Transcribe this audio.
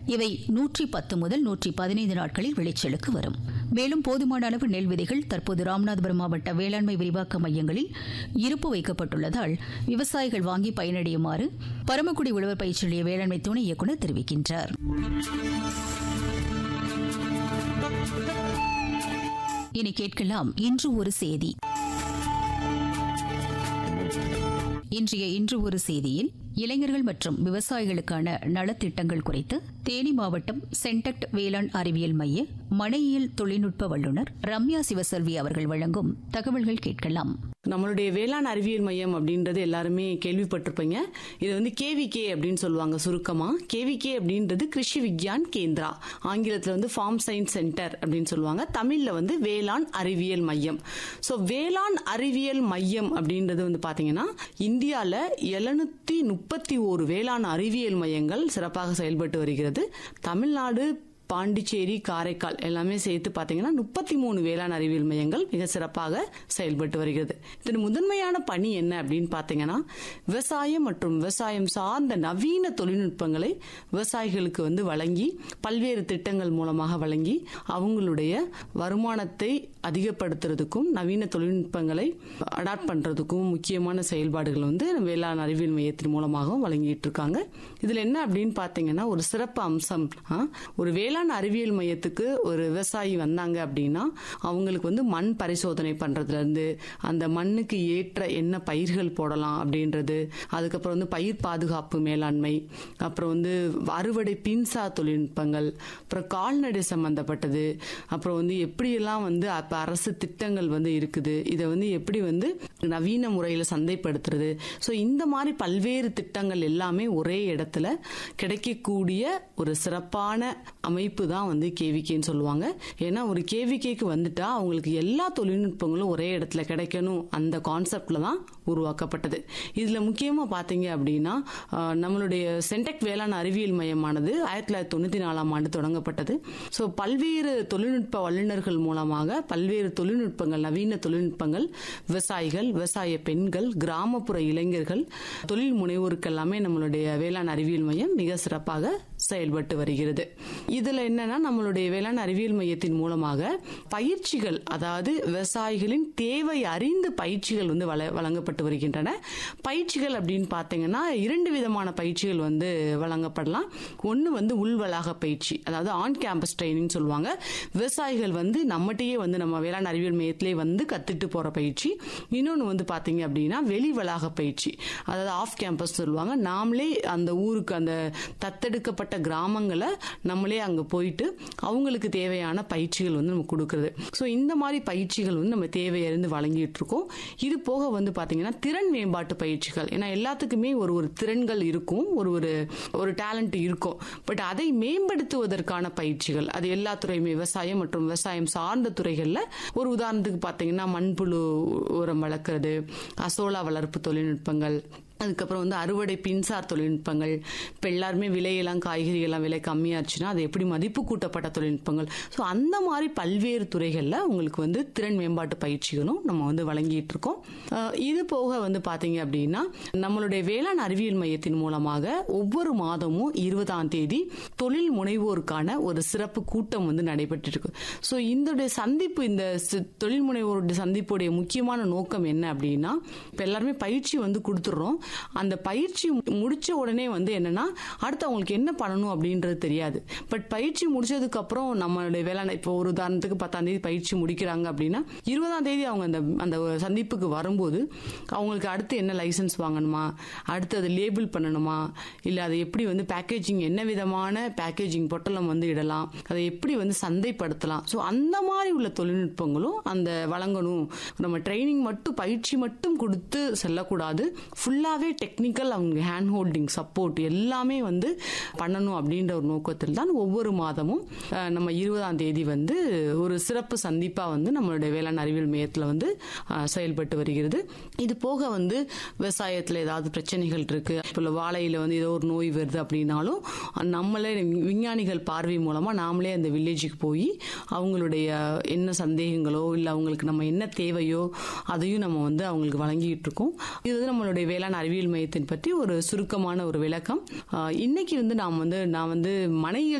இவை நூற்றி பத்து முதல் நூற்றி பதினைந்து நாட்களில் விளைச்சலுக்கு வரும் மேலும் போதுமான அளவு நெல் விதைகள் தற்போது ராமநாதபுரம் மாவட்ட வேளாண்மை விரிவாக்க மையங்களில் இருப்பு வைக்கப்பட்டுள்ளதால் விவசாயிகள் வாங்கி பயனடையுமாறு பரமக்குடி உழவர் பயிற்சி நிலைய வேளாண்மை துணை இயக்குநர் தெரிவிக்கின்றார் இனி கேட்கலாம் இன்று ஒரு செய்தி இன்றைய இன்று ஒரு செய்தியில் இளைஞர்கள் மற்றும் விவசாயிகளுக்கான நலத்திட்டங்கள் குறித்து தேனி மாவட்டம் சென்டக்ட் வேளாண் அறிவியல் மைய மனையியல் தொழில்நுட்ப வல்லுநர் ரம்யா சிவசெல்வி அவர்கள் வழங்கும் தகவல்கள் கேட்கலாம் நம்மளுடைய வேளாண் அறிவியல் மையம் அப்படின்றது எல்லாருமே கேள்விப்பட்டிருப்பீங்க இது வந்து கேவிகே அப்படின்னு சொல்லுவாங்க சுருக்கமா கேவிகே அப்படின்றது கிருஷி விக்யான் கேந்திரா ஆங்கிலத்தில் வந்து ஃபார்ம் சயின்ஸ் சென்டர் அப்படின்னு சொல்லுவாங்க தமிழ்ல வந்து வேளாண் அறிவியல் மையம் ஸோ வேளாண் அறிவியல் மையம் அப்படின்றது வந்து பாத்தீங்கன்னா இந்தியாவில் எழுநூத்தி முப்பத்தி ஓரு வேளாண் அறிவியல் மையங்கள் சிறப்பாக செயல்பட்டு வருகிறது தமிழ்நாடு பாண்டிச்சேரி காரைக்கால் எல்லாமே சேர்த்து பார்த்தீங்கன்னா முப்பத்தி மூணு வேளாண் அறிவியல் மையங்கள் மிக சிறப்பாக செயல்பட்டு வருகிறது இதன் முதன்மையான பணி என்ன அப்படின்னு பார்த்தீங்கன்னா விவசாயம் மற்றும் விவசாயம் சார்ந்த நவீன தொழில்நுட்பங்களை விவசாயிகளுக்கு வந்து வழங்கி பல்வேறு திட்டங்கள் மூலமாக வழங்கி அவங்களுடைய வருமானத்தை அதிகப்படுத்துறதுக்கும் நவீன தொழில்நுட்பங்களை அடாப்ட் பண்றதுக்கும் முக்கியமான செயல்பாடுகள் வந்து வேளாண் அறிவியல் மையத்தின் மூலமாகவும் வழங்கிட்டு இருக்காங்க இதுல என்ன அப்படின்னு பார்த்தீங்கன்னா ஒரு சிறப்பு அம்சம் ஆ, ஒரு வேளாண் அறிவியல் மையத்துக்கு ஒரு விவசாயி வந்தாங்க அப்படின்னா அவங்களுக்கு வந்து மண் பரிசோதனை பண்றதுல இருந்து அந்த மண்ணுக்கு ஏற்ற என்ன பயிர்கள் போடலாம் அப்படின்றது அதுக்கப்புறம் வந்து பயிர் பாதுகாப்பு மேலாண்மை அப்புறம் வந்து அறுவடை பின்சா தொழில்நுட்பங்கள் அப்புறம் கால்நடை சம்பந்தப்பட்டது அப்புறம் வந்து எப்படியெல்லாம் வந்து அப்ப அரசு திட்டங்கள் வந்து இருக்குது இதை வந்து எப்படி வந்து நவீன முறையில் சந்தைப்படுத்துறது ஸோ இந்த மாதிரி பல்வேறு திட்டங்கள் எல்லாமே ஒரே இடத்துல கிடைக்கக்கூடிய ஒரு சிறப்பான அமைப்பு தான் வந்து கேவிகேன்னு சொல்லுவாங்க ஏன்னா ஒரு கேவிகேக்கு வந்துட்டா அவங்களுக்கு எல்லா தொழில்நுட்பங்களும் ஒரே இடத்துல கிடைக்கணும் அந்த கான்செப்ட்ல தான் உருவாக்கப்பட்டது இதுல முக்கியமா பாத்தீங்க அப்படின்னா ஆஹ், நம்மளுடைய சென்டெக் வேளாண் அறிவியல் மையமானது ஆயிரத்தி தொள்ளாயிரத்தி தொண்ணூத்தி நாலாம் ஆண்டு தொடங்கப்பட்டது ஸோ பல்வேறு தொழில்நுட்ப வல்லுநர்கள் மூலமாக பல்வேறு தொழில்நுட்பங்கள் நவீன தொழில்நுட்பங்கள் விவசாயிகள் விவசாய பெண்கள் கிராமப்புற இளைஞர்கள் தொழில் முனைவோருக்கு எல்லாமே நம்மளுடைய வேளாண் அறிவியல் மையம் மிக சிறப்பாக செயல்பட்டு வருகிறது இதுல என்னன்னா நம்மளுடைய வேளாண் அறிவியல் மையத்தின் மூலமாக பயிற்சிகள் அதாவது விவசாயிகளின் தேவை அறிந்து பயிற்சிகள் வந்து வழ- வழங்கப்பட்டு வருகின்றன பயிற்சிகள் அப்படின்னு பார்த்தீங்கன்னா இரண்டு விதமான பயிற்சிகள் வந்து வழங்கப்படலாம் ஒன்று வந்து உள்வளாக பயிற்சி அதாவது ஆன் கேம்பஸ் ட்ரைனிங் சொல்லுவாங்க விவசாயிகள் வந்து நம்மகிட்டயே வந்து நம்ம வேளாண் அறிவியல் மையத்திலே வந்து கத்துட்டு போற பயிற்சி இன்னொன்று வந்து பாத்தீங்க அப்படின்னா வெளி வளாக பயிற்சி அதாவது ஆஃப் கேம்பஸ் சொல்லுவாங்க நாமளே அந்த ஊருக்கு அந்த தத்தெடுக்கப்பட்ட கிராமங்களை நம்மளே அங்க போயிட்டு அவங்களுக்கு தேவையான பயிற்சிகள் வந்து நம்ம கொடுக்கறது ஸோ இந்த மாதிரி பயிற்சிகள் வந்து நம்ம தேவையறிந்து வழங்கிட்டு இருக்கோம் இது போக வந்து பாத்தீங்கன்னா திறன் மேம்பாட்டு பயிற்சிகள் ஏன்னா எல்லாத்துக்குமே ஒரு ஒரு திறன்கள் இருக்கும் ஒரு ஒரு ஒரு டேலண்ட் இருக்கும் பட் அதை மேம்படுத்துவதற்கான பயிற்சிகள் அது எல்லா துறையுமே விவசாயம் மற்றும் விவசாயம் சார்ந்த துறைகள்ல ஒரு உதாரணத்துக்கு பாத்தீங்கன்னா மண்புழு உரம் வளர்க்கறது அசோலா வளர்ப்பு தொழில்நுட்பங்கள் அதுக்கப்புறம் வந்து அறுவடை பின்சார் தொழில்நுட்பங்கள் இப்போ எல்லாருமே விலையெல்லாம் காய்கறிகள்லாம் விலை கம்மியாச்சுன்னா அது எப்படி மதிப்பு கூட்டப்பட்ட தொழில்நுட்பங்கள் ஸோ அந்த மாதிரி பல்வேறு துறைகளில் உங்களுக்கு வந்து திறன் மேம்பாட்டு பயிற்சிகளும் நம்ம வந்து வழங்கிட்டு இருக்கோம் அஹ் இது போக வந்து பார்த்தீங்க அப்படின்னா நம்மளுடைய வேளாண் அறிவியல் மையத்தின் மூலமாக ஒவ்வொரு மாதமும் இருபதாம் தேதி தொழில் முனைவோருக்கான ஒரு சிறப்பு கூட்டம் வந்து நடைபெற்று இருக்கு ஸோ இந்த சந்திப்பு இந்த சி- தொழில் முனைவோருடைய சந்திப்புடைய முக்கியமான நோக்கம் என்ன அப்படின்னா இப்போ எல்லாருமே பயிற்சி வந்து கொடுத்துட்றோம் அந்த பயிற்சி மு- முடிச்ச உடனே வந்து என்னன்னா அடுத்து அவங்களுக்கு என்ன பண்ணணும் அப்படின்றது தெரியாது பட் பயிற்சி முடிச்சதுக்கு அப்புறம் நம்மளுடைய வேளாண் இப்போ ஒரு உதாரணத்துக்கு பத்தாம் தேதி பயிற்சி முடிக்கிறாங்க அப்படின்னா இருபதாம் தேதி அவங்க அந்த அந்த சந்திப்புக்கு வரும்போது அவங்களுக்கு அடுத்து என்ன லைசன்ஸ் வாங்கணுமா அடுத்து அதை லேபிள் பண்ணணுமா இல்லை அதை எப்படி வந்து பேக்கேஜிங் என்ன விதமான பேக்கேஜிங் பொட்டலம் வந்து இடலாம் அதை எப்படி வந்து சந்தைப்படுத்தலாம் ஸோ அந்த மாதிரி உள்ள தொழில்நுட்பங்களும் அந்த வழங்கணும் நம்ம ட்ரைனிங் மட்டும் பயிற்சி மட்டும் கொடுத்து செல்லக்கூடாது ஃபுல்லாகவே டெக்னிக்கல் அவங்க ஹேண்ட் ஹோல்டிங் சப்போர்ட் எல்லாமே வந்து பண்ணணும் அப்படின்ற ஒரு நோக்கத்தில் தான் ஒவ்வொரு மாதமும் அஹ், நம்ம இருபதாம் தேதி வந்து ஒரு சிறப்பு சந்திப்பாக வந்து நம்மளுடைய வேளாண் அறிவியல் மையத்தில் வந்து அஹ், செயல்பட்டு வருகிறது இது போக வந்து விவசாயத்தில் ஏதாவது பிரச்சனைகள் இருக்கு இப்போ வாழையில வந்து ஏதோ ஒரு நோய் வருது அப்படின்னாலும் நம்மளே விஞ்ஞானிகள் பார்வை மூலமா நாமளே அந்த வில்லேஜுக்கு போய் அவங்களுடைய என்ன சந்தேகங்களோ இல்லை அவங்களுக்கு நம்ம என்ன தேவையோ அதையும் நம்ம வந்து அவங்களுக்கு வழங்கிட்டு இருக்கோம் இது வந்து நம்மளுடைய வேளாண் அறிவியல் மையத்தின் பற்றி ஒரு சுருக்கமான ஒரு விளக்கம் ஆஹ் இன்னைக்கு வந்து நாம் வந்து நான் வந்து மனையியல்